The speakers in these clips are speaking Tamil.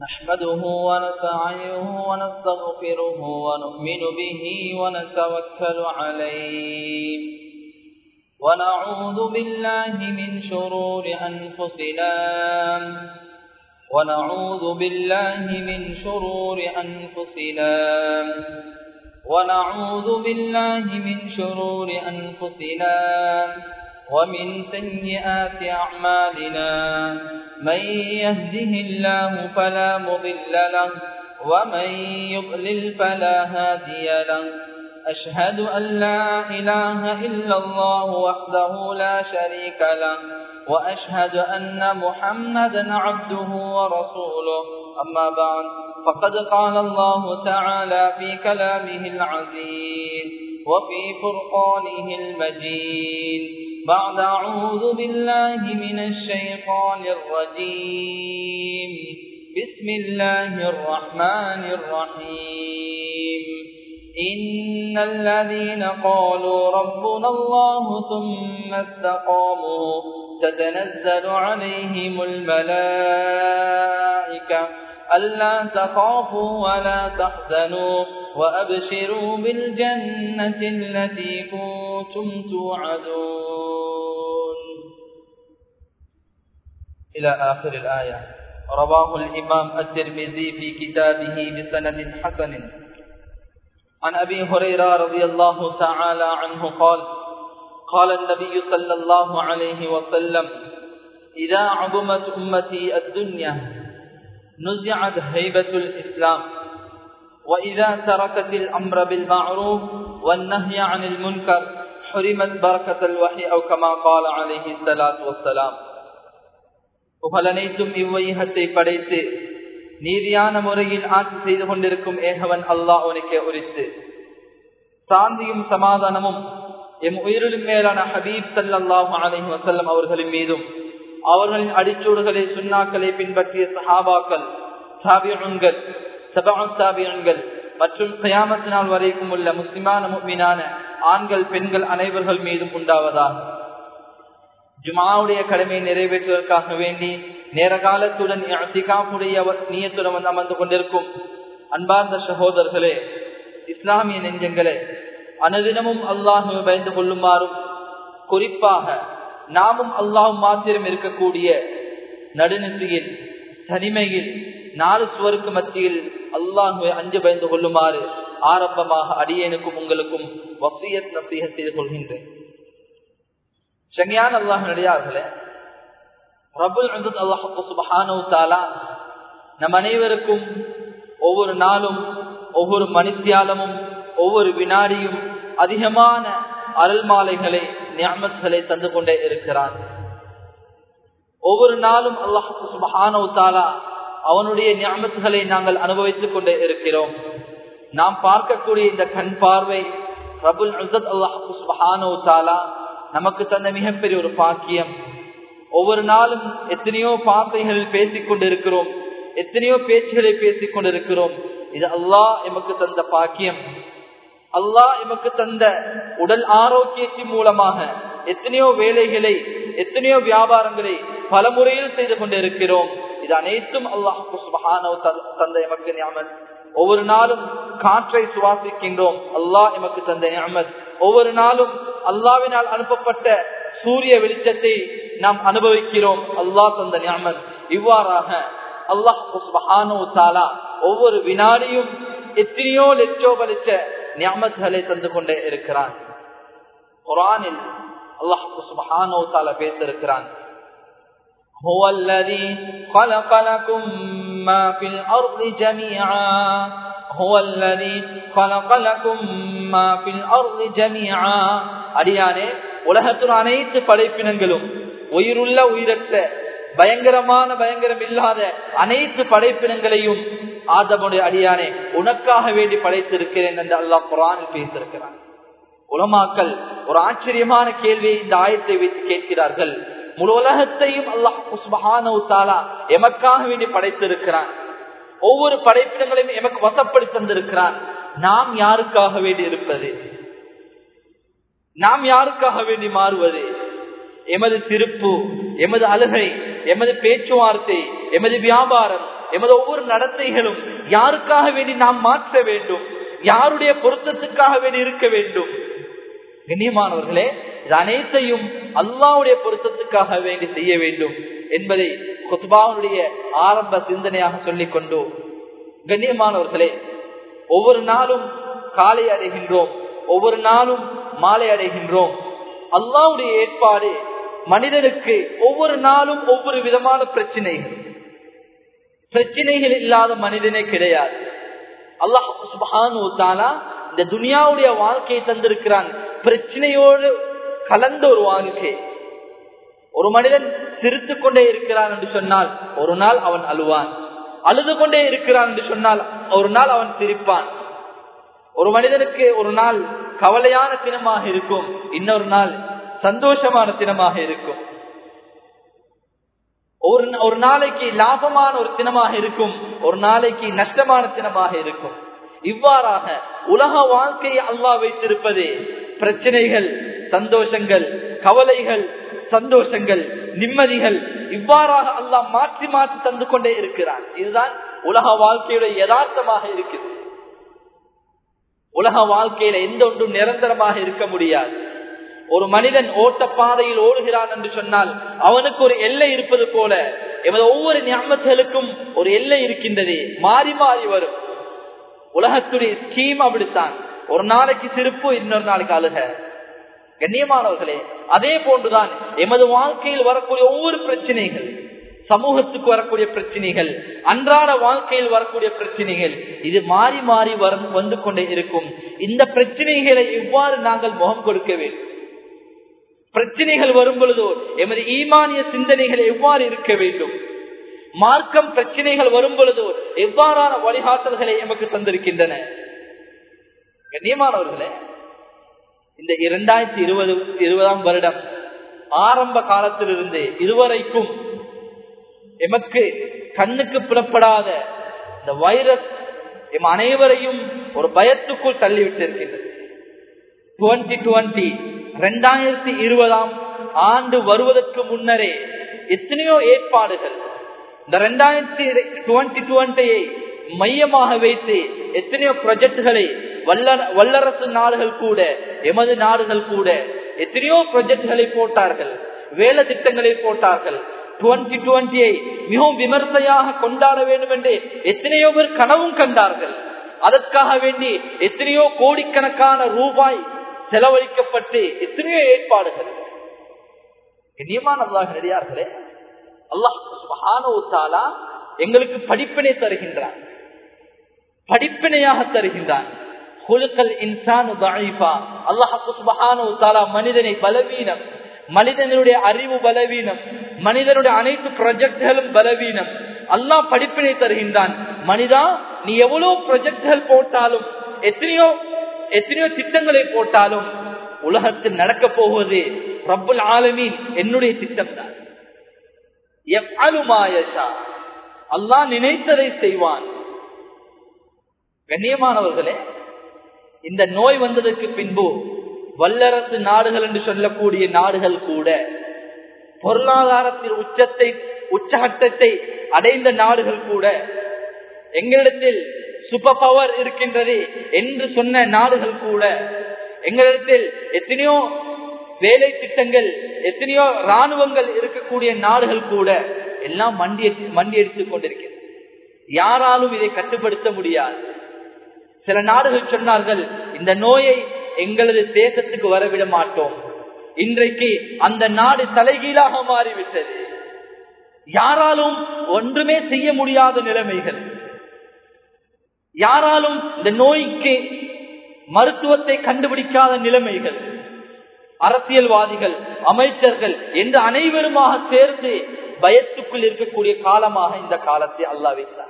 نحمده ونستعينه ونستغفره ونؤمن به ونتوكل عليه ونعوذ بالله من شرور أنفسنا ونعوذ بالله من شرور أنفسنا ونعوذ بالله من شرور أنفسنا ومن سيئات أعمالنا من يهده الله فلا مضل له ومن يضلل فلا هادي له أشهد أن لا إله إلا الله وحده لا شريك له وأشهد أن محمدا عبده ورسوله أما بعد فقد قال الله تعالى في كلامه العزيز وفي فرقانه المجيد بعد أعوذ بالله من الشيطان الرجيم بسم الله الرحمن الرحيم إن الذين قالوا ربنا الله ثم استقاموا تتنزل عليهم الملائكة ألا تخافوا ولا تحزنوا وأبشروا بالجنة التي كنتم توعدون إلى آخر الآية رواه الإمام الترمذي في كتابه بسند حسن عن أبي هريرة رضي الله تعالى عنه قال قال النبي صلى الله عليه وسلم إذا عظمت أمتي الدنيا نزعت هيبة الإسلام وإذا تركت الأمر بالمعروف والنهي عن المنكر حرمت بركة الوحي أو كما قال عليه الصلاة والسلام புகழனைத்தும் இவ்வையகத்தை படைத்து நீதியான முறையில் ஆட்சி செய்து கொண்டிருக்கும் ஏகவன் அல்லாஹ் உனக்கே உரித்து சாந்தியும் சமாதானமும் எம் உயிரிலும் மேலான ஹபீப் சல்லாஹூ அலஹி வசல்லம் அவர்களின் மீதும் அவர்களின் அடிச்சூடுகளை சுண்ணாக்களை பின்பற்றிய சஹாபாக்கள் சாபியன்கள் சபாசாபியன்கள் மற்றும் கயாமத்தினால் வரைக்கும் உள்ள முஸ்லிமான மீனான ஆண்கள் பெண்கள் அனைவர்கள் மீதும் உண்டாவதாக ஜுமாவுடைய கடமையை நிறைவேற்றுவதற்காக வேண்டி நேர காலத்துடன் நீயத்துடன் அமர்ந்து கொண்டிருக்கும் அன்பார்ந்த சகோதரர்களே இஸ்லாமிய நெஞ்சங்களே அனுதினமும் அல்லாஹு பயந்து கொள்ளுமாறும் குறிப்பாக நாமும் அல்லாஹும் மாத்திரம் இருக்கக்கூடிய நடுநிசையில் தனிமையில் நாலு சுவருக்கு மத்தியில் அல்லாஹுவை அஞ்சு பயந்து கொள்ளுமாறு ஆரம்பமாக அடியேனுக்கும் உங்களுக்கும் வசியத் நசீக செய்து கொள்கின்றேன் சங்கையான அல்லாஹ் நடிகார்களே ரபுல் அல்லாஹு சுபஹானு தாலா நம் அனைவருக்கும் ஒவ்வொரு நாளும் ஒவ்வொரு மணித்தியாலமும் ஒவ்வொரு வினாடியும் அதிகமான அருள் மாலைகளை நியமத்களை தந்து கொண்டே இருக்கிறான் ஒவ்வொரு நாளும் அல்லாஹு சுபஹானு தாலா அவனுடைய ஞாபகங்களை நாங்கள் அனுபவித்துக் கொண்டே இருக்கிறோம் நாம் பார்க்கக்கூடிய இந்த கண் பார்வை ரபுல் அல்லாஹு சுபஹானு தாலா நமக்கு தந்த மிகப்பெரிய ஒரு பாக்கியம் ஒவ்வொரு நாளும் எத்தனையோ வார்த்தைகளில் பேசிக் கொண்டிருக்கிறோம் எத்தனையோ பேச்சுகளை பேசிக் கொண்டிருக்கிறோம் இது அல்லாஹ் எமக்கு தந்த பாக்கியம் அல்லாஹ் எமக்கு தந்த உடல் ஆரோக்கியத்தின் மூலமாக எத்தனையோ வேலைகளை எத்தனையோ வியாபாரங்களை பல முறையில் செய்து கொண்டிருக்கிறோம் இது அனைத்தும் அல்லாஹ் தந்த எமக்கு ஞாபகம் ஒவ்வொரு நாளும் காற்றை சுவாசிக்கின்றோம் அல்லாஹ் எமக்கு தந்த ஞாபகம் ஒவ்வொரு நாளும் அல்லாவினால் அனுப்பப்பட்ட சூரிய வெளிச்சத்தை நாம் அனுபவிக்கிறோம் அல்லாஹ் தந்த ஞாபகம் இவ்வாறாக அல்லாஹ் ஒவ்வொரு வினாடியும் எத்தனையோ லட்சோ பலிச்ச ஞாபகங்களை தந்து கொண்டே இருக்கிறான் குரானில் அல்லாஹ் சுபஹானோ தாலா பேச இருக்கிறான் هو الذي خلق لكم ما في الأرض جميعا هو الذي خلق لكم ما في الأرض جميعا அடியானே உலகத்தின் அனைத்து படைப்பினங்களும் உயிருள்ள உயிரற்ற பயங்கரமான பயங்கரம் இல்லாத அனைத்து படைப்பினங்களையும் ஆதமுடைய அடியானே உனக்காக வேண்டி படைத்திருக்கிறேன் என்று அல்லாஹ் குரானில் பேசியிருக்கிறான் உலமாக்கள் ஒரு ஆச்சரியமான கேள்வியை இந்த ஆயத்தை வைத்து கேட்கிறார்கள் முழு உலகத்தையும் அல்லாஹ் எமக்காக வேண்டி படைத்திருக்கிறான் ஒவ்வொரு படைப்பினங்களையும் எமக்கு வசப்படுத்தி தந்திருக்கிறான் நாம் யாருக்காக வேண்டி இருப்பது நாம் யாருக்காக வேண்டி மாறுவது எமது திருப்பு எமது அழுகை எமது பேச்சுவார்த்தை எமது வியாபாரம் எமது ஒவ்வொரு நடத்தைகளும் யாருக்காக வேண்டி நாம் மாற்ற வேண்டும் யாருடைய பொருத்தத்துக்காக வேண்டி இருக்க வேண்டும் கண்ணியமானவர்களே இது அனைத்தையும் அல்லாவுடைய பொருத்தத்துக்காக வேண்டி செய்ய வேண்டும் என்பதை குத்பாவுடைய ஆரம்ப சிந்தனையாக சொல்லிக் கொண்டு கண்ணியமானவர்களே ஒவ்வொரு நாளும் காலை அடைகின்றோம் ஒவ்வொரு நாளும் மாலை அடைகின்றோம் அல்லாவுடைய ஏற்பாடு மனிதனுக்கு ஒவ்வொரு நாளும் ஒவ்வொரு விதமான பிரச்சனைகள் பிரச்சனைகள் இல்லாத மனிதனே கிடையாது அல்லாஹ் சுபஹானு தாலா இந்த துனியாவுடைய வாழ்க்கையை தந்திருக்கிறான் பிரச்சனையோடு கலந்த ஒரு வாழ்க்கை ஒரு மனிதன் சிரித்து கொண்டே இருக்கிறான் என்று சொன்னால் ஒரு நாள் அவன் அழுவான் அழுது கொண்டே இருக்கிறான் என்று சொன்னால் ஒரு நாள் அவன் சிரிப்பான் ஒரு மனிதனுக்கு ஒரு நாள் கவலையான தினமாக இருக்கும் இன்னொரு நாள் சந்தோஷமான தினமாக இருக்கும் ஒரு ஒரு நாளைக்கு லாபமான ஒரு தினமாக இருக்கும் ஒரு நாளைக்கு நஷ்டமான தினமாக இருக்கும் இவ்வாறாக உலக வாழ்க்கையை அல்லாஹ் வைத்திருப்பது பிரச்சனைகள் சந்தோஷங்கள் கவலைகள் சந்தோஷங்கள் நிம்மதிகள் இவ்வாறாக அல்லாஹ் மாற்றி மாற்றி தந்து கொண்டே இருக்கிறான் இதுதான் உலக வாழ்க்கையுடைய யதார்த்தமாக இருக்குது உலக வாழ்க்கையில எந்த ஒன்றும் நிரந்தரமாக இருக்க முடியாது ஒரு மனிதன் ஓட்ட பாதையில் ஓடுகிறான் என்று சொன்னால் அவனுக்கு ஒரு எல்லை இருப்பது போல எமது ஒவ்வொரு ஞாபகங்களுக்கும் ஒரு எல்லை இருக்கின்றது மாறி மாறி வரும் உலகத்துடைய ஸ்கீம் அப்படித்தான் ஒரு நாளைக்கு சிரிப்பு இன்னொரு நாளைக்கு அழுக கண்ணியமானவர்களே அதே போன்றுதான் எமது வாழ்க்கையில் வரக்கூடிய ஒவ்வொரு பிரச்சனைகள் சமூகத்துக்கு வரக்கூடிய பிரச்சனைகள் அன்றாட வாழ்க்கையில் வரக்கூடிய பிரச்சனைகள் இது மாறி மாறி வரும் வந்து கொண்டே இருக்கும் இந்த பிரச்சனைகளை எவ்வாறு நாங்கள் முகம் கொடுக்க வேண்டும் பிரச்சனைகள் வரும் பொழுதோ எமது ஈமானிய சிந்தனைகள் எவ்வாறு இருக்க வேண்டும் மார்க்கம் பிரச்சனைகள் வரும் பொழுதோ எவ்வாறான வழிகாட்டல்களை எமக்கு தந்திருக்கின்றன கண்ணியமானவர்களே இந்த இரண்டாயிரத்தி இருபது இருபதாம் வருடம் ஆரம்ப காலத்திலிருந்து இதுவரைக்கும் எமக்கு கண்ணுக்கு புலப்படாத இந்த வைரஸ் எம் அனைவரையும் ஒரு பயத்துக்குள் தள்ளிவிட்டு இருக்கின்றது டுவெண்டி டுவெண்டி ரெண்டாயிரத்தி இருபதாம் ஆண்டு வருவதற்கு முன்னரே எத்தனையோ ஏற்பாடுகள் இந்த ரெண்டாயிரத்தி டுவெண்டி டுவெண்டியை மையமாக வைத்து எத்தனையோ ப்ரொஜெக்டுகளை வல்லரசு நாடுகள் கூட எமது நாடுகள் கூட எத்தனையோ ப்ரொஜெக்டுகளை போட்டார்கள் வேலை திட்டங்களை போட்டார்கள் டுவெண்டி டுவெண்டியை மிகவும் விமர்சையாக கொண்டாட வேண்டும் என்று எத்தனையோ பேர் கனவும் கண்டார்கள் அதற்காக வேண்டி எத்தனையோ கோடிக்கணக்கான ரூபாய் செலவழிக்கப்பட்டு எத்தனையோ ஏற்பாடுகள் கண்ணியமானதாக நடிகார்களே அல்லாஹாலா எங்களுக்கு படிப்பினை தருகின்றான் படிப்பினையாக தருகின்றான் மனிதனை பலவீனம் மனிதனுடைய அறிவு பலவீனம் மனிதனுடைய அனைத்து ப்ரொஜெக்டுகளும் பலவீனம் அல்லாஹ் படிப்பினை தருகின்றான் மனிதா நீ எவ்வளவு ப்ரொஜெக்டுகள் போட்டாலும் எத்தனையோ எத்தனையோ திட்டங்களை போட்டாலும் உலகத்தில் நடக்க போவது ரப்புல் ஆலமீன் என்னுடைய திட்டம் தான் அல்லாஹ் நினைத்ததை செய்வான் கண்ணியமானவர்களே இந்த நோய் வந்ததற்கு பின்பு வல்லரசு நாடுகள் என்று சொல்லக்கூடிய நாடுகள் கூட பொருளாதாரத்தில் உச்சத்தை உச்சகட்டத்தை அடைந்த நாடுகள் கூட எங்களிடத்தில் சூப்பர் பவர் இருக்கின்றது என்று சொன்ன நாடுகள் கூட எங்களிடத்தில் எத்தனையோ வேலை திட்டங்கள் எத்தனையோ ராணுவங்கள் இருக்கக்கூடிய நாடுகள் கூட எல்லாம் மண்டி மண்டி எடுத்துக் கொண்டிருக்கிறது யாராலும் இதை கட்டுப்படுத்த முடியாது சில நாடுகள் சொன்னார்கள் இந்த நோயை எங்களது தேசத்துக்கு வரவிட மாட்டோம் இன்றைக்கு அந்த நாடு தலைகீழாக மாறிவிட்டது யாராலும் ஒன்றுமே செய்ய முடியாத நிலைமைகள் யாராலும் இந்த நோய்க்கு மருத்துவத்தை கண்டுபிடிக்காத நிலைமைகள் அரசியல்வாதிகள் அமைச்சர்கள் என்று அனைவருமாக சேர்ந்து பயத்துக்குள் இருக்கக்கூடிய காலமாக இந்த காலத்தை அல்லா வைத்தார்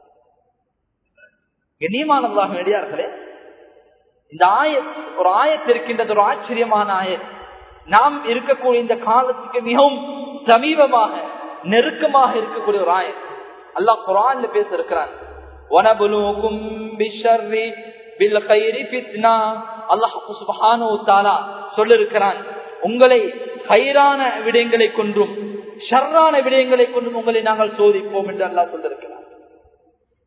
கண்ணியமானதாக நடிகார்களே இந்த ஆய ஒரு ஆயத்து இருக்கின்றது ஒரு ஆச்சரியமான ஆயத் நாம் இருக்கக்கூடிய இந்த காலத்துக்கு மிகவும் சமீபமாக நெருக்கமாக இருக்கக்கூடிய ஒரு ஆயத் அல்லாஹ் குரான்ல பேச இருக்கிறான் சொல்லிருக்கிறான் உங்களை கயிறான விடயங்களை கொன்றும் ஷர்ரான விடயங்களை கொண்டும் உங்களை நாங்கள் சோதிப்போம் என்று அல்லா சொல்லிருக்கிறான்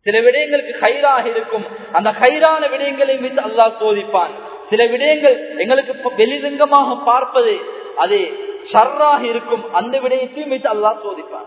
சில விடயங்களுக்கு கயிறாக இருக்கும் அந்த கயிறான விடயங்களை வைத்து அல்லாஹ் சோதிப்பான் சில விடயங்கள் எங்களுக்கு வெளிரங்கமாக பார்ப்பது அது ஷர்ராக இருக்கும் அந்த விடயத்தையும் வைத்து அல்லாஹ் சோதிப்பான்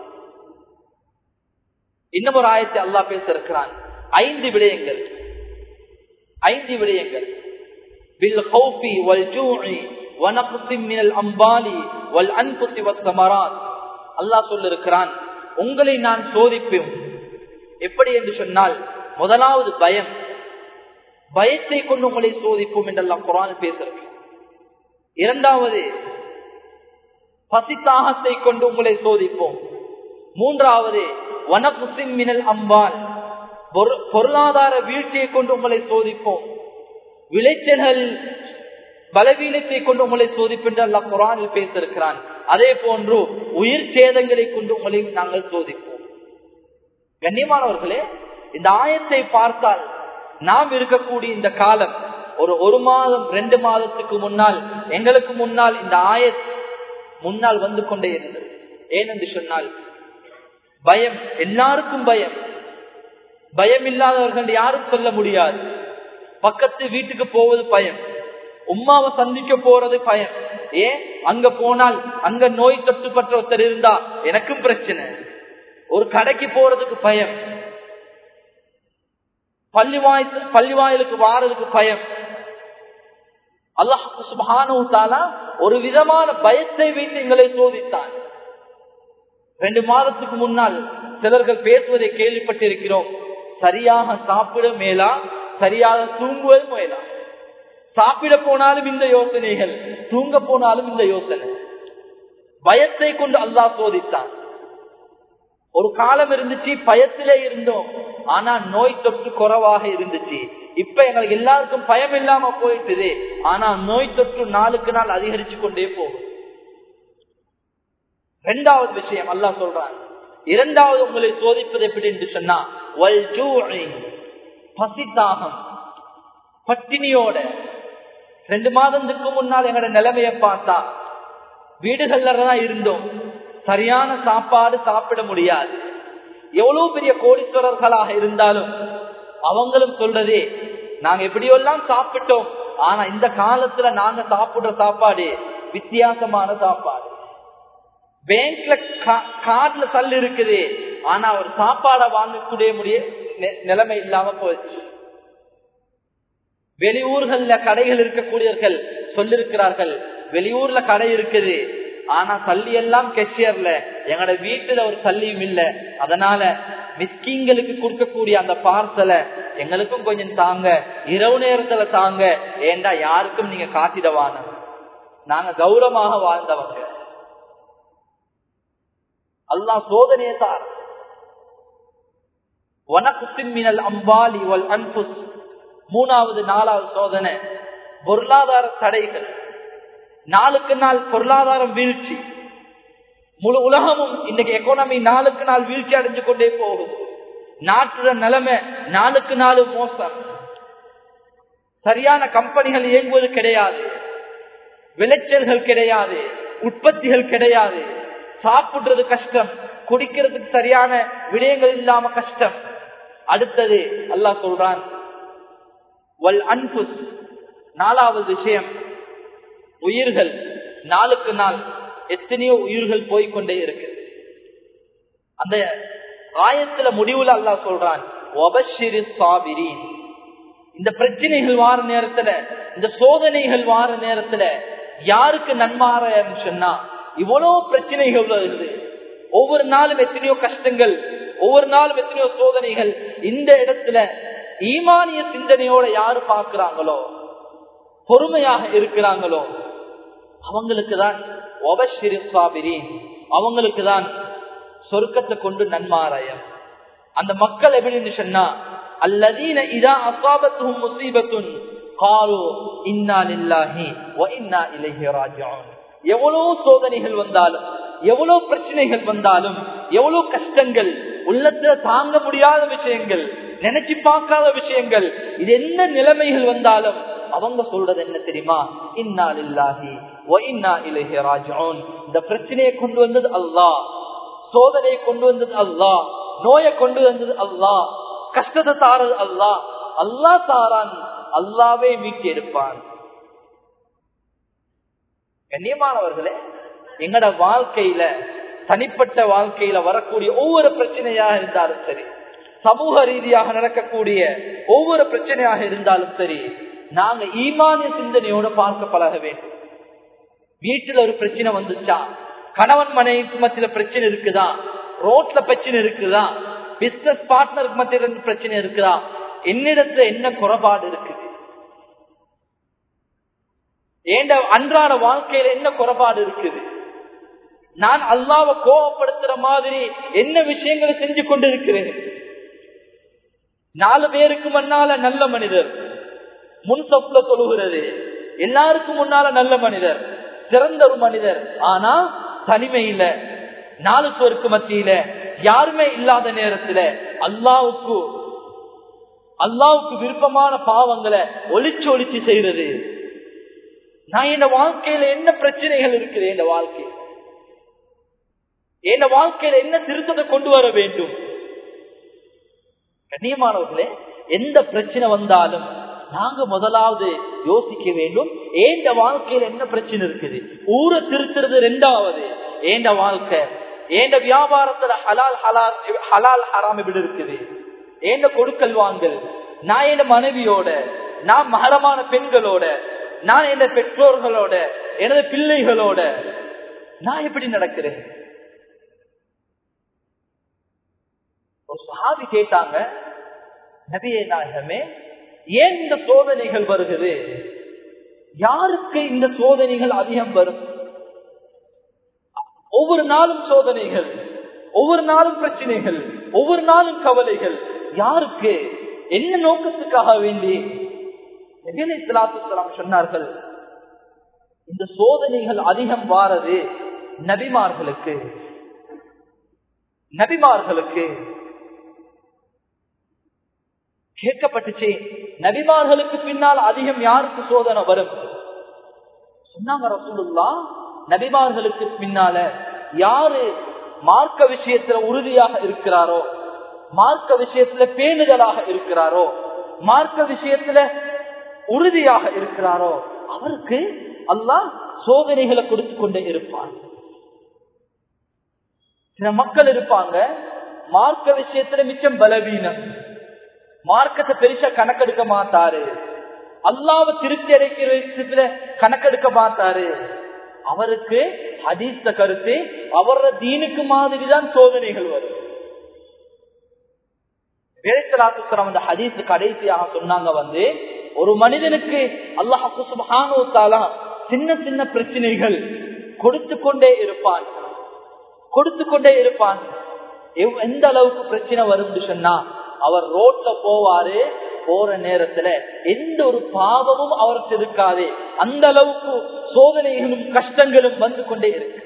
இன்னும் ஒரு ஆயத்தை அல்லாஹ் பேச இருக்கிறான் ஐந்து விடயங்கள் ஐந்து விடயங்கள் பில் ஹௌஃபி வல் ஜூஇ வனக்ஸி மினல் அம்பாலி வல் அன்ஃபுஸி வஸ்ஸமராத் அல்லாஹ் சொல்லிருக்கிறான் உங்களை நான் சோதிப்பேன் எப்படி என்று சொன்னால் முதலாவது பயம் பயத்தை கொண்டு உங்களை சோதிப்போம் என்றெல்லாம் குரான் பேசுறது இரண்டாவது பசித்தாகத்தை கொண்டு உங்களை சோதிப்போம் மூன்றாவது வனகுசின் மினல் அம்பால் பொருளாதார வீழ்ச்சியை கொண்டு உங்களை சோதிப்போம் விளைச்சல்கள் பலவீனத்தை கொண்டு உங்களை சோதிப்பென்று அல்ல குரானில் பேசிருக்கிறான் அதே போன்று உயிர் சேதங்களை கொண்டு உங்களை நாங்கள் சோதிப்போம் கண்ணியமானவர்களே இந்த ஆயத்தை பார்த்தால் நாம் இருக்கக்கூடிய இந்த காலம் ஒரு ஒரு மாதம் ரெண்டு மாதத்துக்கு முன்னால் எங்களுக்கு முன்னால் இந்த ஆயத் முன்னால் வந்து கொண்டே இருந்தது ஏனென்று சொன்னால் பயம் எல்லாருக்கும் பயம் பயம் இல்லாதவர்கள் யாரும் சொல்ல முடியாது பக்கத்து வீட்டுக்கு போவது பயம் உமாவை சந்திக்க போறது பயம் ஏன் அங்க போனால் அங்க நோய் தொட்டுப்பட்ட ஒருத்தர் இருந்தா எனக்கும் பிரச்சனை ஒரு கடைக்கு போறதுக்கு பயம் பள்ளிவாய் பள்ளிவாயலுக்கு வாரதுக்கு பயம் அல்லாஹு சுபானு ஒரு விதமான பயத்தை வைத்து எங்களை சோதித்தான் ரெண்டு மாதத்துக்கு முன்னால் சிலர்கள் பேசுவதை கேள்விப்பட்டிருக்கிறோம் சரியாக சாப்பிட மேலா சரியாக தூங்குவது மேலா சாப்பிட போனாலும் இந்த யோசனைகள் தூங்க போனாலும் இந்த யோசனை பயத்தை கொண்டு அல்லாஹ் சோதித்தான் ஒரு காலம் இருந்துச்சு பயத்திலே இருந்தோம் ஆனா நோய் தொற்று குறைவாக இருந்துச்சு இப்ப எங்களுக்கு எல்லாருக்கும் பயம் இல்லாம போயிட்டுது ஆனா நோய் தொற்று நாளுக்கு நாள் அதிகரிச்சு கொண்டே போகும் இரண்டாவது விஷயம் அல்லா சொல்றான் இரண்டாவது உங்களை சோதிப்பது எப்படி என்று சொன்னா பசித்தாகம் பட்டினியோட ரெண்டு மாதத்துக்கு முன்னால் எங்களோட நிலைமைய பார்த்தா வீடுகள்ல தான் இருந்தோம் சரியான சாப்பாடு சாப்பிட முடியாது எவ்வளவு பெரிய கோடீஸ்வரர்களாக இருந்தாலும் அவங்களும் சொல்றதே நாங்க எப்படியெல்லாம் சாப்பிட்டோம் ஆனா இந்த காலத்துல நாங்க சாப்பிடுற சாப்பாடு வித்தியாசமான சாப்பாடு பேங்க்ல கார்டுல தள்ளு இருக்குது ஆனா ஒரு சாப்பாடை வாங்கக்கூடிய முடிய நிலைமை இல்லாம போயிடுச்சு வெளியூர்கள்ல கடைகள் இருக்கக்கூடியவர்கள் சொல்லிருக்கிறார்கள் வெளியூர்ல கடை இருக்குது ஆனா சல்லி எல்லாம் கெஷியர்ல எங்கட வீட்டுல ஒரு சல்லியும் இல்ல அதனால மிஸ்கிங்களுக்கு கொடுக்கக்கூடிய அந்த பார்சலை எங்களுக்கும் கொஞ்சம் தாங்க இரவு நேரத்துல தாங்க ஏண்டா யாருக்கும் நீங்க காட்டிடவான நாங்க கௌரவமாக வாழ்ந்தவங்க அல்லாஹ் சோதனையை தார் வனகுசிமினல் அம்பாலி வல் அன்புஸ் மூணாவது நாலாவது சோதனை பொருளாதார தடைகள் நாளுக்கு நாள் பொருளாதாரம் வீழ்ச்சி முழு உலகமும் இன்னைக்கு எக்கானமி நாளுக்கு நாள் வீழ்ச்சி அடைஞ்சு கொண்டே போகுது நாட்டுட நிலைமை நாளுக்கு நாள் மோசம் சரியான கம்பெனிகள் இயங்குவது கிடையாது விளைச்சல்கள் கிடையாது உற்பத்திகள் கிடையாது சாப்பிடுறது கஷ்டம் குடிக்கிறதுக்கு சரியான விடயங்கள் இல்லாம கஷ்டம் அடுத்தது அல்லாஹ் சொல்றான் வல் அன்புஸ் நாலாவது விஷயம் உயிர்கள் நாளுக்கு நாள் எத்தனையோ உயிர்கள் போய்கொண்டே இருக்கு அந்த ஆயத்துல முடிவுல அல்லா சொல்றான் இந்த பிரச்சனைகள் வார நேரத்துல இந்த சோதனைகள் வார நேரத்துல யாருக்கு நன்மாறன்னு சொன்னா இவ்வளவு பிரச்சனைகள் வருது ஒவ்வொரு நாளும் எத்தனையோ கஷ்டங்கள் ஒவ்வொரு நாளும் எத்தனையோ சோதனைகள் இந்த இடத்துல ஈமானிய சிந்தனையோட யாரு பார்க்கிறாங்களோ பொறுமையாக இருக்கிறாங்களோ அவங்களுக்கு தான் அவங்களுக்கு தான் சொர்க்கத்தை கொண்டு நன்மாராயம் அந்த மக்கள் எப்படின்னு சொன்னா அல்லதீன இதா அசாபத்தும் முசீபத்துன் காலு இன்னா லில்லாஹி வ இன்னா இலைஹி ராஜிஊன் எவ்வளவு சோதனைகள் வந்தாலும் எவ்வளவு பிரச்சனைகள் வந்தாலும் எவ்வளவு கஷ்டங்கள் உள்ளத்துல தாங்க முடியாத விஷயங்கள் நினைச்சு பார்க்காத விஷயங்கள் இது என்ன நிலைமைகள் வந்தாலும் அவங்க சொல்றது என்ன தெரியுமா இன்னா லில்லாஹி வ இன்னா இலைஹி ராஜிஊன் இந்த பிரச்சனையை கொண்டு வந்தது அல்லாஹ் சோதனையை கொண்டு வந்தது அல்லாஹ் நோயை கொண்டு வந்தது அல்லாஹ் கஷ்டத்தை தாரது அல்லா அல்லா தாரான் அல்லாவே மீட்டி எடுப்பான் கண்ணியமானவர்களே எங்கட வாழ்க்கையில தனிப்பட்ட வாழ்க்கையில வரக்கூடிய ஒவ்வொரு பிரச்சனையாக இருந்தாலும் சரி சமூக ரீதியாக நடக்கக்கூடிய ஒவ்வொரு பிரச்சனையாக இருந்தாலும் சரி நாங்க ஈமானிய சிந்தனையோட பார்க்க பழக வேண்டும் வீட்டுல ஒரு பிரச்சனை வந்துச்சா கணவன் மனைவிக்கு மத்தியில பிரச்சனை இருக்குதா ரோட்ல பிரச்சனை இருக்குதா பிசினஸ் பார்ட்னருக்கு மத்தியில பிரச்சனை இருக்குதா என்னிடத்துல என்ன குறைபாடு இருக்குது ஏண்ட அன்றாட வாழ்க்கையில என்ன குறைபாடு இருக்குது நான் அல்லாவை கோபப்படுத்துற மாதிரி என்ன விஷயங்களை செஞ்சு கொண்டிருக்கிறேன் நாலு பேருக்கு முன்னால நல்ல மனிதர் முன் சொப்புல தொழுகிறது எல்லாருக்கும் முன்னால நல்ல மனிதர் சிறந்த ஒரு மனிதர் ஆனா தனிமையில நாலு பேருக்கு மத்தியில யாருமே இல்லாத நேரத்துல அல்லாவுக்கு அல்லாவுக்கு விருப்பமான பாவங்களை ஒளிச்சு ஒளிச்சு செய்யறது நான் என் வாழ்க்கையில என்ன பிரச்சனைகள் இருக்குது என் வாழ்க்கையில் என் வாழ்க்கையில என்ன திருத்தத்தை கொண்டு வர வேண்டும் கண்ணியமானவர்களே எந்த பிரச்சனை வந்தாலும் நாங்க முதலாவது யோசிக்க வேண்டும் ஏண்ட வாழ்க்கையில என்ன பிரச்சனை இருக்குது ஊரை திருத்துறது ரெண்டாவது ஏண்ட வாழ்க்கை ஏண்ட வியாபாரத்துல ஹலால் ஹலால் ஹலால் ஹராம் எப்படி இருக்குது ஏண்ட கொடுக்கல் வாங்கல் நான் என் மனைவியோட நான் மகரமான பெண்களோட நான் என் பெற்றோர்களோட எனது பிள்ளைகளோட நான் எப்படி நடக்கிறேன் ஒரு சஹாபி கேட்டாங்க நபியே நாயகமே ஏன் இந்த சோதனைகள் வருகிறது யாருக்கு இந்த சோதனைகள் அதிகம் வரும் ஒவ்வொரு நாளும் சோதனைகள் ஒவ்வொரு நாளும் பிரச்சனைகள் ஒவ்வொரு நாளும் கவலைகள் யாருக்கு என்ன நோக்கத்துக்காக வேண்டி சொன்னார்கள் இந்த சோதனைகள் அதிகம் வாரது நபிமார்களுக்கு நபிமார்களுக்கு கேட்கப்பட்டுச்சு நபிமார்களுக்கு பின்னால் அதிகம் யாருக்கு சோதனை வரும் சொன்னாங்க ரசூலுல்லா நபிமார்களுக்கு பின்னால யாரு மார்க்க விஷயத்துல உறுதியாக இருக்கிறாரோ மார்க்க விஷயத்துல பேணுதலாக இருக்கிறாரோ மார்க்க விஷயத்துல உறுதியாக இருக்கிறாரோ அவருக்கு அல்லாஹ் சோதனைகளை கொடுத்து கொண்டே இருப்பான் சில மக்கள் இருப்பாங்க மார்க்க விஷயத்துல மிச்சம் பலவீனம் மார்க்கத்தை பெருசா கணக்கெடுக்க மாட்டாரு அல்லாவ திருப்தி அடைக்கிற விஷயத்துல கணக்கெடுக்க மாட்டாரு அவருக்கு ஹதீஸ்த கருத்து அவரோட தீனுக்கு மாதிரிதான் சோதனைகள் வரும் வேலைத்தலாத்துசரம் அந்த ஹதீஸ் கடைசியாக சொன்னாங்க வந்து ஒரு மனிதனுக்கு அல்லாஹு சுபஹானோத்தாலா சின்ன சின்ன பிரச்சனைகள் கொடுத்து கொண்டே இருப்பான் கொடுத்து கொண்டே இருப்பான் எந்த அளவுக்கு பிரச்சனை வரும் சொன்னா அவர் ரோட்ல போவாரு போற நேரத்துல எந்த ஒரு பாவமும் அவருக்கு இருக்காது அந்த அளவுக்கு சோதனைகளும் கஷ்டங்களும் வந்து கொண்டே இருக்கு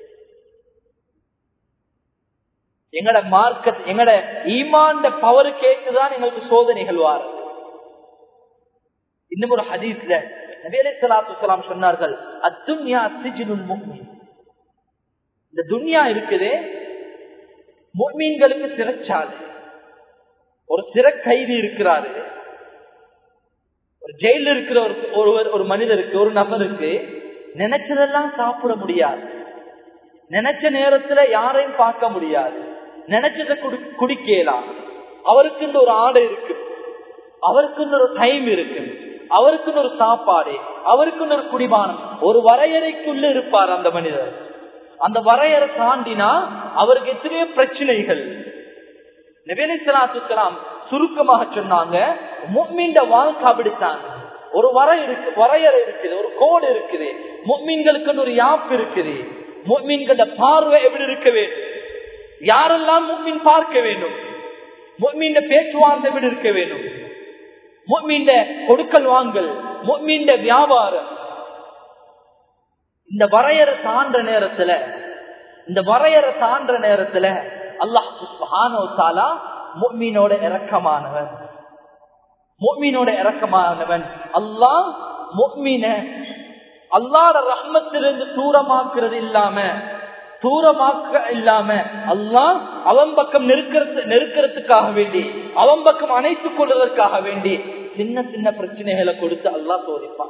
எங்கட மார்க்கத் எங்கட ஈமாண்ட பவர் கேட்டுதான் எங்களுக்கு சோதனைகள் வார இன்னும் ஒரு ஹதீஸ்ல நபி சலாத்து சொன்னார்கள் அத்துன்யா சிஜினுல் முக்மின் இந்த துன்யா இருக்குது முக்மீன்களுக்கு சிறைச்சாலை ஒரு சிறை கைதி இருக்கிறாரு ஒரு ஜெயில இருக்கிற ஒரு ஒருவர் ஒரு மனிதருக்கு ஒரு நபருக்கு நினைச்சதெல்லாம் சாப்பிட முடியாது நினைச்ச நேரத்துல யாரையும் பார்க்க முடியாது நினைச்சதை குடிக்கலாம் அவருக்குன்னு ஒரு ஆடை இருக்கு அவருக்குன்னு ஒரு டைம் இருக்கு அவருக்குன்னு ஒரு சாப்பாடு அவருக்குன்னு ஒரு குடிபானம் ஒரு வரையறைக்குள்ள இருப்பார் அந்த மனிதர் அந்த வரையறை தாண்டினா அவருக்கு எத்தனையோ பிரச்சனைகள் நபேலி சலாத்துலாம் சுருக்கமாக சொன்னாங்க முக்மீண்ட வாழ்க்கை அப்படித்தான் ஒரு வரை இருக்கு வரையறை இருக்குது ஒரு கோடு இருக்குது முக்மீன்களுக்கு ஒரு யாப் இருக்குது முக்மீன்கள பார்வை எப்படி இருக்க வேண்டும் யாரெல்லாம் முக்மீன் பார்க்க வேண்டும் முக்மீண்ட பேச்சுவார்த்தை எப்படி இருக்க வேண்டும் முக்மீண்ட கொடுக்கல் வாங்கல் முக்மீண்ட வியாபாரம் இந்த வரையறை தாண்ட நேரத்துல இந்த வரையறை தாண்ட நேரத்துல அல்லாஹாலா முக்மீனோட இறக்கமானவன் முக்மீனோட இறக்கமானவன் அல்லாஹ் முக்மீன அல்லாட ரஹ்மத்திலிருந்து தூரமாக்குறது இல்லாம தூரமாக்க இல்லாம அல்லாஹ் அவன் பக்கம் நெருக்கிறது நெருக்கிறதுக்காக வேண்டி அவன் பக்கம் அணைத்துக் கொள்வதற்காக வேண்டி சின்ன சின்ன பிரச்சனைகளை கொடுத்து அல்லாஹ் சோதிப்பான்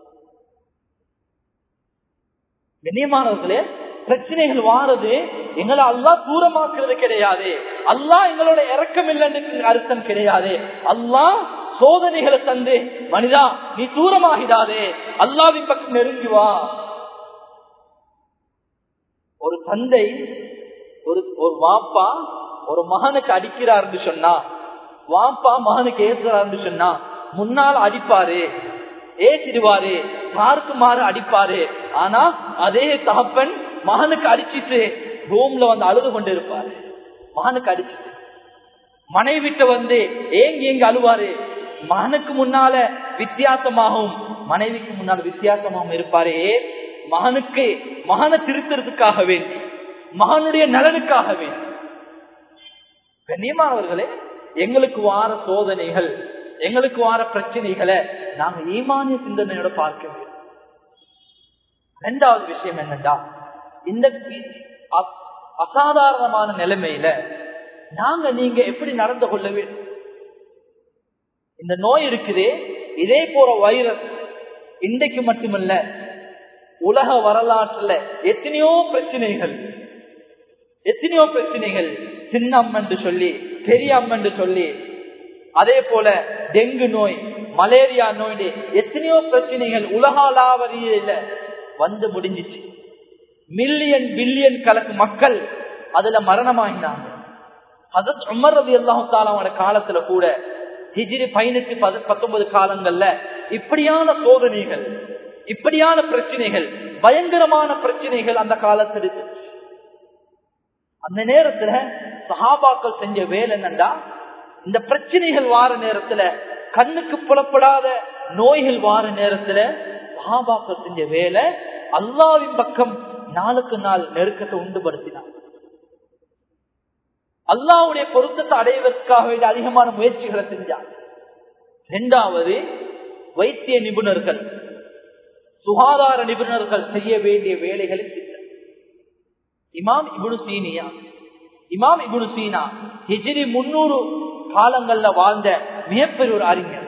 கண்ணியமானவர்களே பிரச்சனைகள் வாரது எங்களை அல்லா தூரமாக்குறது கிடையாது அல்லாஹ் எங்களோட இறக்கம் இல்லைன்னு அர்த்தம் கிடையாது அல்லாஹ் சோதனைகளை தந்து மனிதா நீ தூரமாகிடாதே அல்லாவின் பக்கம் நெருங்கி வா ஒரு தந்தை ஒரு ஒரு வாப்பா ஒரு மகனுக்கு அடிக்கிறார்னு சொன்னா வாப்பா மகனுக்கு ஏசுறாருன்னு சொன்னா முன்னால் அடிப்பாரு ஏசிடுவாரு மாறுக்கு மாறு அடிப்பாரு ஆனா அதே தகப்பன் மகனுக்கு அடிச்சிட்டு ரூம்ல வந்து அழுது கொண்டு இருப்பாரு மகனுக்கு அடிச்சிட்டு மனைவிட்ட வந்து ஏங்கி எங்க அழுவாரு மகனுக்கு முன்னால வித்தியாசமாகவும் மனைவிக்கு முன்னால வித்தியாசமாகவும் இருப்பாரு மகனுக்கு மகனை திருத்துறதுக்காக வேண்டி மகனுடைய நலனுக்காக வேண்டி கண்ணியமானவர்களே எங்களுக்கு வார சோதனைகள் எங்களுக்கு வார பிரச்சனைகளை நாங்க ஈமானிய சிந்தனையோட பார்க்க வேண்டும் இரண்டாவது விஷயம் என்னண்டா இந்த அசாதாரணமான நிலைமையில நாங்க நீங்க எப்படி நடந்து கொள்ள வேண்டும் இந்த நோய் இருக்குதே இதே போற வைரஸ் இன்றைக்கு மட்டுமல்ல உலக வரலாற்றுல எத்தனையோ பிரச்சனைகள் எத்தனையோ பிரச்சனைகள் சின்ன அம்மன் சொல்லி பெரிய அம்மன் சொல்லி அதே போல டெங்கு நோய் மலேரியா நோய் எத்தனையோ பிரச்சனைகள் உலகாலாவரியில வந்து முடிஞ்சிச்சு மில்லியன் பில்லியன் கணக்கு மக்கள் அதுல மரணமாகினாங்க அதத் உமர் ரவி அல்லாஹால காலத்துல கூட ஹிஜிரி பதினெட்டு பத்தொன்பது காலங்கள்ல இப்படியான சோதனைகள் இப்படியான பிரச்சனைகள் பயங்கரமான பிரச்சனைகள் அந்த காலத்தில் இருந்துச்சு அந்த நேரத்துல சஹாபாக்கள் செஞ்ச வேலை என்னண்டா இந்த பிரச்சனைகள் வார நேரத்துல கண்ணுக்கு புலப்படாத நோய்கள் வார நேரத்துல சஹாபாக்கள் செஞ்ச வேலை அல்லாவின் பக்கம் நாளுக்கு நாள் நெருக்கத்தை உண்டுபடுத்தினார் அல்லாவுடைய பொருத்தத்தை அடைவதற்காக வேண்டிய அதிகமான முயற்சிகளை செஞ்சார் இரண்டாவது வைத்திய நிபுணர்கள் சுகாதார நிபுணர்கள் செய்ய வேண்டிய வேலைகளை செய்தார் இமாம் இபுனு சீனியா இமாம் இபுனு சீனா ஹிஜிரி முன்னூறு காலங்கள்ல வாழ்ந்த மிகப்பெரிய ஒரு அறிஞர்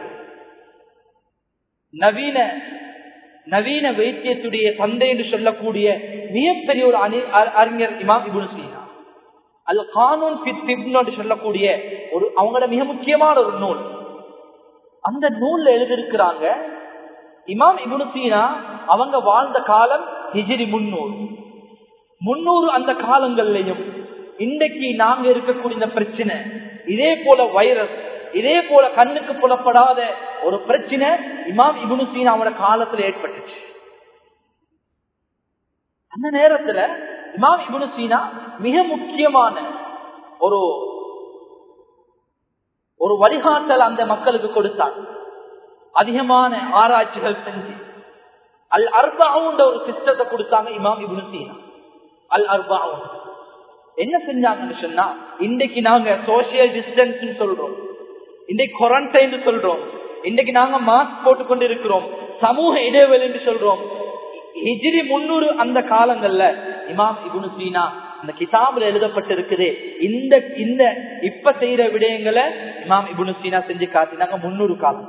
நவீன நவீன வைத்தியத்துடைய தந்தை என்று சொல்லக்கூடிய மிகப்பெரிய ஒரு அறிஞர் இமாம் இபுனு சீனா அது கானூன் சொல்லக்கூடிய ஒரு அவங்களோட மிக முக்கியமான ஒரு நூல் அந்த நூல்ல எழுதியிருக்கிறாங்க இமாம் இபுனு சீனா அவங்க வாழ்ந்த காலம் ஹிஜிரி முன்னூறு முன்னூறு அந்த காலங்கள்லயும் இன்றைக்கு நாங்க இருக்கக்கூடிய இந்த பிரச்சனை இதே போல வைரஸ் இதே போல கண்ணுக்கு புலப்படாத ஒரு பிரச்சனை இமாம் இபுனு சீனா அவனோட காலத்துல ஏற்பட்டுச்சு அந்த நேரத்துல இமாம் இபுனு சீனா மிக முக்கியமான ஒரு ஒரு வழிகாட்டல் அந்த மக்களுக்கு கொடுத்தாங்க அதிகமான ஆராய்ச்சிகள் செஞ்சு அல் அர்பாவுன்ற ஒரு சிஸ்டத்தை கொடுத்தாங்க இமாம் இபுனு சீனா அல் அர்பாவும் என்ன செஞ்சாங்கன்னு சொன்னா இன்றைக்கு நாங்க சோசியல் டிஸ்டன்ஸ் சொல்றோம் இன்றைக்கு குவாரண்டைன் சொல்றோம் இன்றைக்கு நாங்க மாஸ்க் போட்டுக்கொண்டு இருக்கிறோம் சமூக இடைவெளி என்று சொல்றோம் ஹிஜிரி முன்னூறு அந்த காலங்கள்ல இமாம் இபுனு சீனா அந்த கிதாபில் எழுதப்பட்டிருக்குது இந்த இந்த இப்ப செய்யற விடயங்களை இமாம் இபுனு சீனா செஞ்சு காட்டினாங்க முன்னூறு காலம்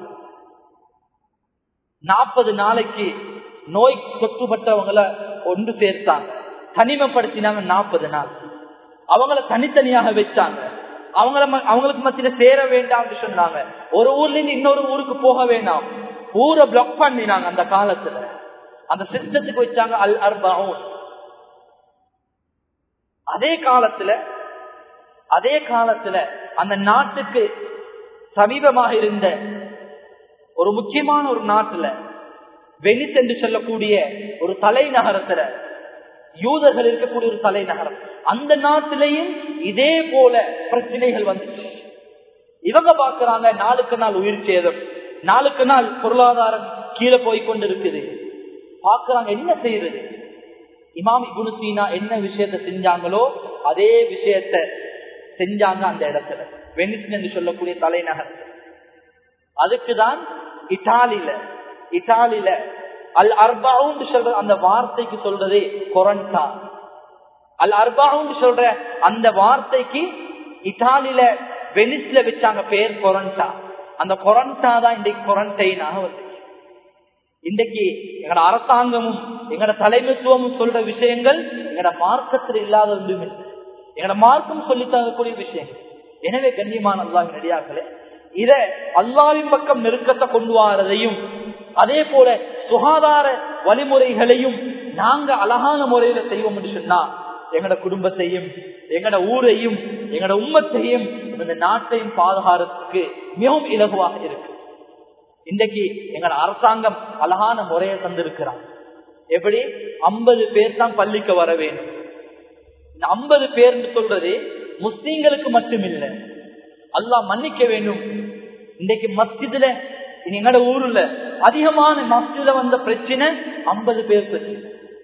நாற்பது நாளைக்கு நோய் தொற்றுப்பட்டவங்களை ஒன்று சேர்த்தாங்க தனிமைப்படுத்தினாங்க நாற்பது நாள் அவங்கள தனித்தனியாக வச்சாங்க அவங்கள அவங்களுக்கு மத்தியில சேர வேண்டாம் சொன்னாங்க ஒரு ஊர்ல இருந்து இன்னொரு ஊருக்கு போக வேண்டாம் ஊரை பிளாக் பண்ணினாங்க அந்த காலத்துல அந்த சிஸ்டத்துக்கு வச்சாங்க அல் அர்பாவும் அதே காலத்துல அதே காலத்துல அந்த நாட்டுக்கு சமீபமாக இருந்த ஒரு முக்கியமான ஒரு நாட்டுல வெனித் என்று சொல்லக்கூடிய ஒரு தலைநகரத்துல யூதர்கள் இருக்கக்கூடிய ஒரு தலைநகரம் அந்த நாட்டிலையும் இதே போல பிரச்சனைகள் வந்துச்சு இவங்க பாக்குறாங்க நாளுக்கு நாள் உயிர் சேதம் நாளுக்கு நாள் பொருளாதாரம் கீழே போய் கொண்டு இருக்குது பாக்குறாங்க என்ன செய்யறது இமாம் இபுனு சீனா என்ன விஷயத்த செஞ்சாங்களோ அதே விஷயத்த செஞ்சாங்க அந்த இடத்துல வெனிஸ் என்று சொல்லக்கூடிய தலைநகர் அதுக்குதான் இட்டாலியில இட்டாலியில அல் அர்பாவுன்னு சொல்ற அந்த வார்த்தைக்கு சொல்றதே கொரண்டா அல் அர்பான்னு சொல்ற அந்த வார்த்தைக்கு இத்தாலியில வெனிஸ்ல வச்சாங்க பேர் கொரண்டா அந்த கொரண்டா தான் இன்றைக்கு கொரண்டைனாக வந்து இன்றைக்கு எங்கட அரசாங்கமும் எங்கட தலைமைத்துவமும் சொல்ற விஷயங்கள் எங்கட மார்க்கத்தில் இல்லாத ஒன்றும் இல்லை எங்கட மார்க்கம் சொல்லி தரக்கூடிய விஷயங்கள் எனவே கண்ணியமான அல்லாஹ் நடிகார்களே இத அல்லாவின் பக்கம் நெருக்கத்தை கொண்டு வரதையும் அதே போல சுகாதார வழிமுறைகளையும் நாங்க அழகான முறையில செய்வோம் சொன்னா எங்கட குடும்பத்தையும் எங்கட ஊரையும் எங்கட உம்மத்தையும் இந்த நாட்டையும் பாதுகாறதுக்கு மிகவும் இலகுவாக இருக்கு இன்றைக்கு எங்கட அரசாங்கம் அழகான முறையை தந்திருக்கிறான் எப்படி ஐம்பது பேர் தான் பள்ளிக்கு வர வேண்டும் இந்த ஐம்பது பேர் சொல்றது முஸ்லீம்களுக்கு மட்டுமில்லை அல்லாஹ் மன்னிக்க வேண்டும் இன்றைக்கு மஸ்ஜிதுல எங்கட ஊர்ல அதிகமான மஸ்ஜிதுல வந்த பிரச்சனை ஐம்பது பேர் பிரச்சனை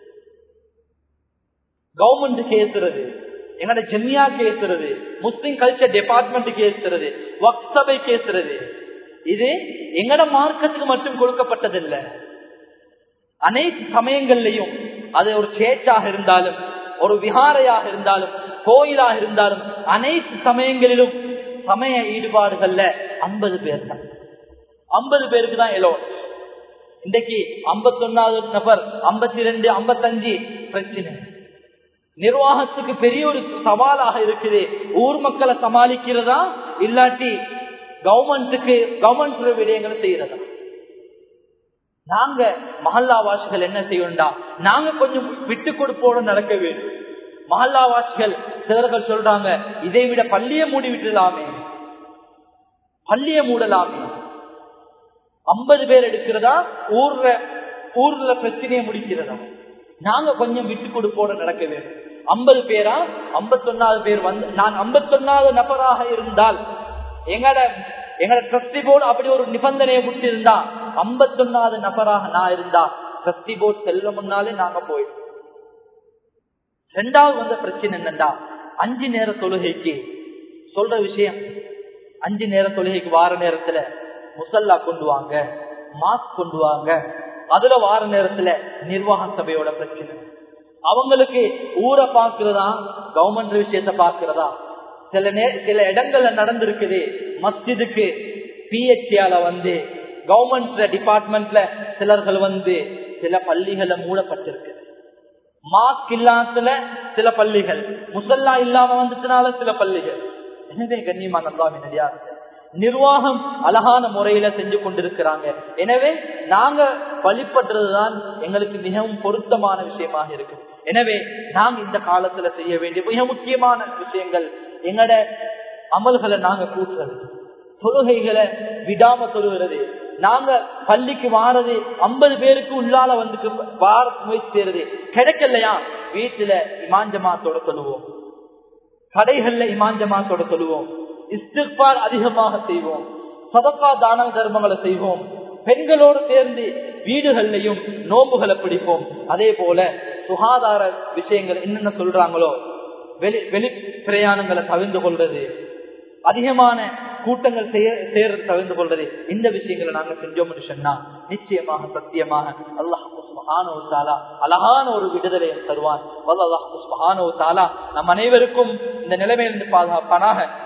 கவர்மெண்ட் கேசுறது எங்கட ஜெமியா கேசுறது முஸ்லிம் கல்ச்சர் டிபார்ட்மெண்ட் கேசுறது ஒர்க் சபை கேசுறது இது எங்கட மார்க்கத்துக்கு மட்டும் கொடுக்கப்பட்டதில்லை அனைத்து சமயங்கள்லையும் அது ஒரு சேச்சாக இருந்தாலும் ஒரு விகாரையாக இருந்தாலும் கோயிலாக இருந்தாலும் அனைத்து சமயங்களிலும் சமய ஈடுபாடுகள்ல ஐம்பது பேர் தான் ஐம்பது பேருக்கு தான் எலோ இன்றைக்கு ஐம்பத்தொன்னாவது நபர் ஐம்பத்தி ரெண்டு ஐம்பத்தஞ்சு பிரச்சனை நிர்வாகத்துக்கு பெரிய ஒரு சவாலாக இருக்குது ஊர் மக்களை சமாளிக்கிறதா இல்லாட்டி கவர்மெண்ட்டுக்கு கவர்மெண்ட் விடயங்களை செய்யறதா நாங்க மஹல்லாவாசிகள் என்ன செய்யணும்டா நாங்க கொஞ்சம் விட்டு கொடுப்போட நடக்க வேண்டும் மஹல்லாவாசிகள் சிலர்கள் சொல்றாங்க இதை விட பள்ளிய மூடி விட்டுலாமே பள்ளிய மூடலாமே ஐம்பது பேர் எடுக்கிறதா ஊர்ல ஊர்ல பிரச்சனையை முடிக்கிறதா நாங்க கொஞ்சம் விட்டு கொடுப்போட நடக்க வேண்டும் ஐம்பது பேரா ஐம்பத்தொன்னாவது பேர் வந்து நான் ஐம்பத்தொன்னாவது நபராக இருந்தால் எங்கட எங்கட ட்ரஸ்டி போர்டு அப்படி ஒரு நிபந்தனையை விட்டு இருந்தா ஐம்பத்தொன்னாவது நபராக நான் இருந்தா ட்ரஸ்டி போர்டு செல்ல முன்னாலே நாங்க போயிடும் ரெண்டாவது வந்த பிரச்சனை என்னண்டா அஞ்சு நேர தொழுகைக்கு சொல்ற விஷயம் அஞ்சு நேர தொழுகைக்கு வார நேரத்துல முசல்லா கொண்டு வாங்க மாஸ்க் கொண்டு வாங்க அதுல வார நேரத்துல நிர்வாக சபையோட பிரச்சனை அவங்களுக்கு ஊரை பாக்குறதா கவர்மெண்ட் விஷயத்த பாக்குறதா சில நே சில இடங்கள்ல நடந்திருக்குது மஸ்ஜிதுக்கு பிஹெச்ஆல வந்து கவர்மெண்ட் டிபார்ட்மெண்ட்ல சிலர்கள் வந்து சில பள்ளிகளை மூடப்பட்டிருக்கு மாஸ்க் இல்லாததுல சில பள்ளிகள் முசல்லா இல்லாம வந்துட்டனால சில பள்ளிகள் எனவே கண்ணியமான நல்லாவின் நிர்வாகம் அழகான முறையில செஞ்சு கொண்டிருக்கிறாங்க எனவே நாங்க வழிபடுறதுதான் எங்களுக்கு மிகவும் பொருத்தமான விஷயமாக இருக்கு எனவே நாங்க இந்த காலத்துல செய்ய வேண்டிய மிக முக்கியமான விஷயங்கள் எங்கட அமல்களை நாங்க கூட்டுறது தொழுகைகளை விடாம தொழுகிறது நாங்க பள்ளிக்கு வாரது ஐம்பது பேருக்கு உள்ளால வந்து வார முயற்சி செய்யறது கிடைக்கலையா வீட்டுல இமாஞ்சமாத்தோட தொழுவோம் கடைகள்ல இமாஞ்சமாத்தோட தொழுவோம் இஸ்திர்பார் அதிகமாக செய்வோம் சதக்கா தான தர்மங்களை செய்வோம் பெண்களோடு சேர்ந்து வீடுகள்லையும் நோம்புகளை பிடிப்போம் அதே போல சுகாதார விஷயங்கள் என்னென்ன சொல்றாங்களோ வெளி வெளி பிரயாணங்களை தவிர்த்து கொள்றது அதிகமான கூட்டங்கள் சேர்ந்து தவிர்த்து கொள்றது இந்த விஷயங்களை நாங்க செஞ்சோம் சொன்னா நிச்சயமாக சத்தியமாக அல்லாஹ் அழகான ஒரு விடுதலையை தருவான் அல்லாஹ் நம் அனைவருக்கும் இந்த நிலைமையிலிருந்து பாதுகாப்பானாக